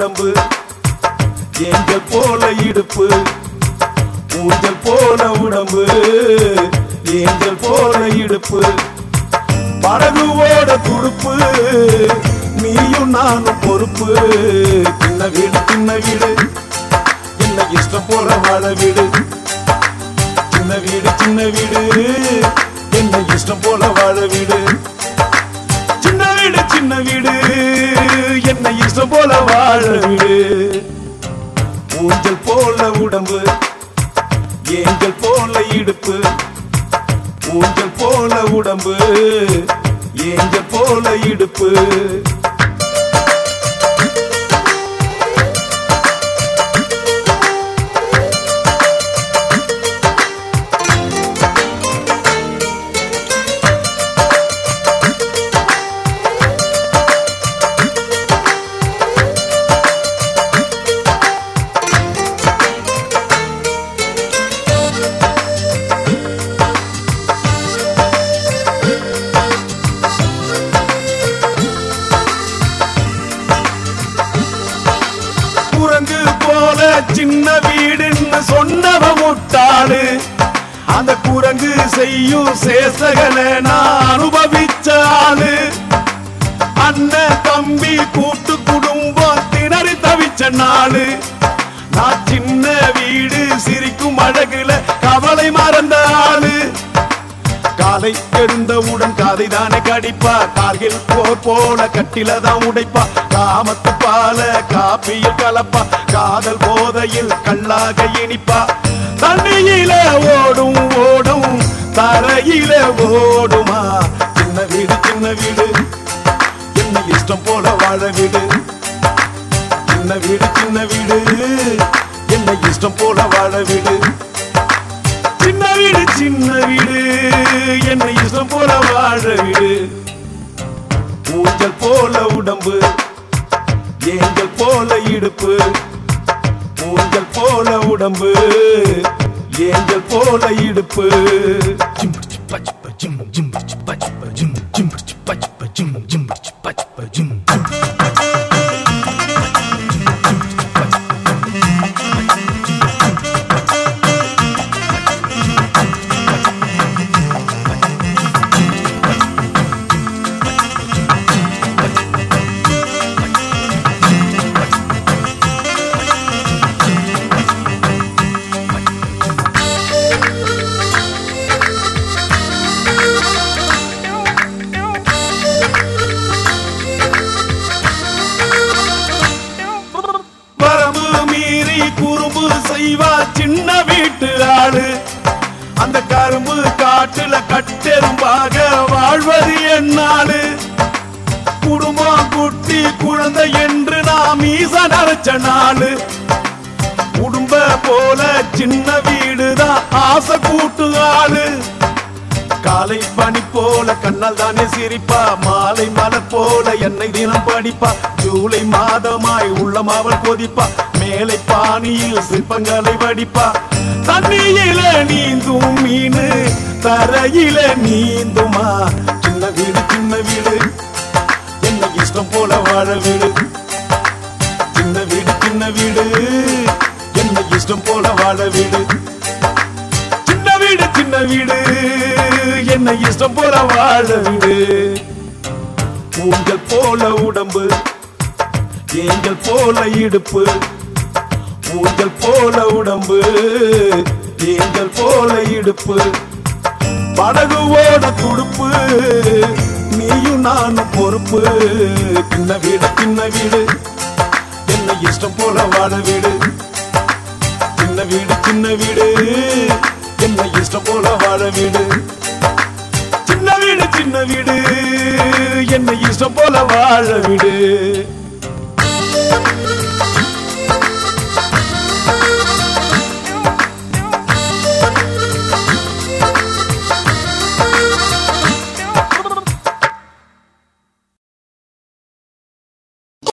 உடம்பு ஏஞ்சல் போல இடுப்பு ஊஞ்சல் போல உடம்பு ஏஞ்சல் போல இடுப்பு படகுவோட துடுப்பு நீயும் நானும் பொறுப்பு சின்ன வீடு சின்ன வீடு என்ன இஷ்டம் போல வாழ வீடு சின்ன வீடு சின்ன வீடு என்ன இஷ்டம் போல வாழ வீடு சின்ன வீடு சின்ன வீடு என்ன இஷ்டம் போல வாழ வீடு ஊஞ்சல் போல உடம்பு ஏஞ்சல் போல இடுப்பு ஊஞ்சல் போல உடம்பு ஏஞ்சல் போல இடுப்பு குரங்கு போல சின்ன வீடுன்னு சொன்னவ முட்டாளு அந்த குரங்கு செய்யும் சேசகளை நான் அனுபவிச்ச ஆளு அண்ணன் தம்பி கூட்டு குடும்பம் திணறி தவிச்ச நாளு நான் சின்ன வீடு சிரிக்கும் அழகுல கவலை மறந்த ஆளு காலை எழுந்தவுடன் காதை தானே கடிப்பா கார்கில் போர் போல கட்டில தான் உடைப்பா காமத்து பால காப்பியில் கலப்பா காதல் போதையில் கல்லாக இனிப்பா தண்ணியில ஓடும் ஓடும் தரையில ஓடுமா சின்ன வீடு சின்ன வீடு என்ன இஷ்டம் போல வாழ வீடு சின்ன வீடு சின்ன வீடு என்ன இஷ்டம் போல வாழ வீடு சின்ன வீடு சின்ன வீடு என்ன இஷ்டம் போல வாழ வீடு ஊஞ்சல் போல உடம்பு ஏஞ்சல் போல இடுப்பு ஊஞ்சல் போல உடம்பு ஏஞ்சல் போல இடுப்பு வரம்பு மீறி குறும்பு செய்வா சின்ன வீட்டு ஆளு அந்த கரும்பு காட்டுல கட்டெரும்பாக வாழ்வது என்னாலு குடும்பம் குட்டி குழந்தை என்று நாம் ஈச நினைச்ச நாளு குடும்ப போல சின்ன வீடுதான் ஆசை கூட்டு ஆளு காலை பனி போல கண்ணால் தானே சிரிப்பா மாலை மலர் போல என்னை தினம் படிப்பா ஜூலை மாதமாய் உள்ளம் அவள் கொதிப்பா மேலை பானியில் சிற்பங்களை வடிப்பா தண்ணியில நீந்தும் மீனு தரையில நீந்துமா சின்ன வீடு சின்ன வீடு என்ன இஷ்டம் போல வாழ வீடு சின்ன வீடு சின்ன வீடு என்ன இஷ்டம் போல வாழ வீடு சின்ன வீடு சின்ன வீடு என்ன இஷ்டம் போல வாழ வீடு ஊஞ்சல் போல உடம்பு ஏஞ்சல் போல இடுப்பு ஊஞ்சல் போல உடம்பு ஏஞ்சல் போல இடுப்பு படகுவோட துடுப்பு நீயும் நானும் பொறுப்பு சின்ன வீடு சின்ன வீடு என்ன இஷ்டம் போல வாழ வீடு சின்ன வீடு சின்ன வீடு என்ன இஷ்டம் போல வாழ வீடு சின்ன வீடு சின்ன வீடு என்ன இஷ்டம் போல வாழ வீடு